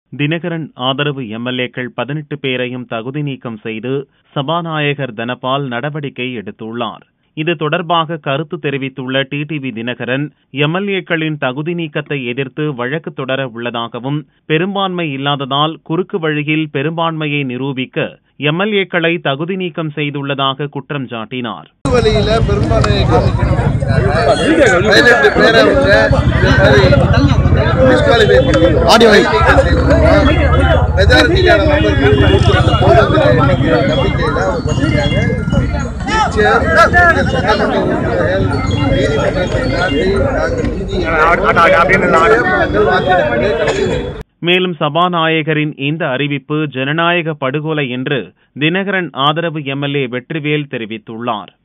தினகரன் ஆதரவு எம்எல்ஏக்கள் பதினெட்டு பேரையும் தகுதி நீக்கம் செய்து சபாநாயகர் தனபால் நடவடிக்கை எடுத்துள்ளார் இது தொடர்பாக கருத்து தெரிவித்துள்ள டிடிவி தினகரன் எம்எல்ஏக்களின் தகுதி நீக்கத்தை எதிர்த்து வழக்கு தொடர உள்ளதாகவும் பெரும்பான்மை இல்லாததால் குறுக்கு வழியில் பெரும்பான்மையை நிரூபிக்க எம்எல்ஏக்களை தகுதி நீக்கம் செய்துள்ளதாக குற்றம் சாட்டினார் வழியில பெரும்பான்மையை பதினெட்டு பேரை வந்து டிஸ்குவாலிஃபை பண்ணி மெஜாரிட்டிக்கான நம்பருக்கு போதுங்கிற எண்ணிக்கை நம்பிக்கையில் அவங்க பண்ணியிருக்காங்க நிச்சயம் இந்த சட்டமன்ற உறுப்பினர்கள் நீதிமன்றத்தை தாண்டி நாங்கள் நீதி நாங்கள் வாக்கெடுப்பிலே கடைசி மேலும் சபாநாயகரின் இந்த அறிவிப்பு ஜனநாயக படுகொலை என்று தினகரன் ஆதரவு எம்எல்ஏ வெற்றிவேல் தெரிவித்துள்ளார்